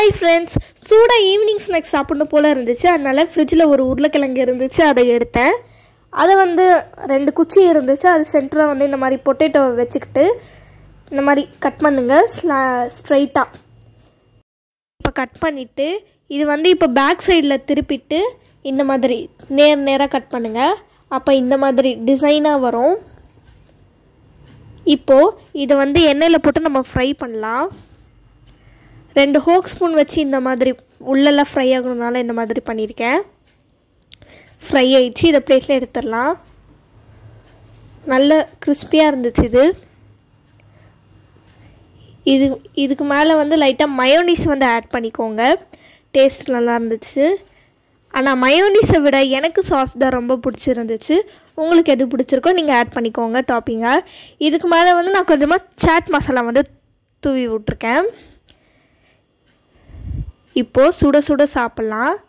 hi friends சூடாக evening snacks சாப்பிடணும் போல் இருந்துச்சு அதனால ஃப்ரிட்ஜில் ஒரு உருளைக்கிழங்கு இருந்துச்சு அதை எடுத்தேன் அதை வந்து ரெண்டு குச்சி இருந்துச்சு அது சென்டராக வந்து இந்த மாதிரி பொட்டேட்டோ வச்சுக்கிட்டு இந்த மாதிரி கட் பண்ணுங்க ஸ்லா ஸ்ட்ரைட்டாக இப்போ கட் பண்ணிவிட்டு இது வந்து இப்போ பேக் சைடில் திருப்பிட்டு இந்த மாதிரி நேர் நேராக கட் பண்ணுங்கள் அப்போ இந்த மாதிரி டிசைனாக வரும் இப்போது இதை வந்து எண்ணெயில் போட்டு நம்ம ஃப்ரை பண்ணலாம் ரெண்டு ஹோக் ஸ்பூன் வச்சு இந்த மாதிரி உள்ளெல்லாம் ஃப்ரை ஆகணுனால இந்த மாதிரி பண்ணியிருக்கேன் ஃப்ரை ஆயிடுச்சு இதை பிளேட்டில் எடுத்துடலாம் நல்ல கிறிஸ்பியாக இருந்துச்சு இது இது இதுக்கு மேலே வந்து லைட்டாக மயோனிஸ் வந்து ஆட் பண்ணிக்கோங்க டேஸ்ட் நல்லா இருந்துச்சு ஆனால் மயோனிஸை விட எனக்கு சாஸ் தான் ரொம்ப பிடிச்சிருந்துச்சு உங்களுக்கு எது பிடிச்சிருக்கோ நீங்கள் ஆட் பண்ணிக்கோங்க டாப்பிங்காக இதுக்கு மேலே வந்து நான் கொஞ்சமாக சாட் மசாலா வந்து தூவி விட்ருக்கேன் இப்போது சுட சுட சாப்பிட்லாம்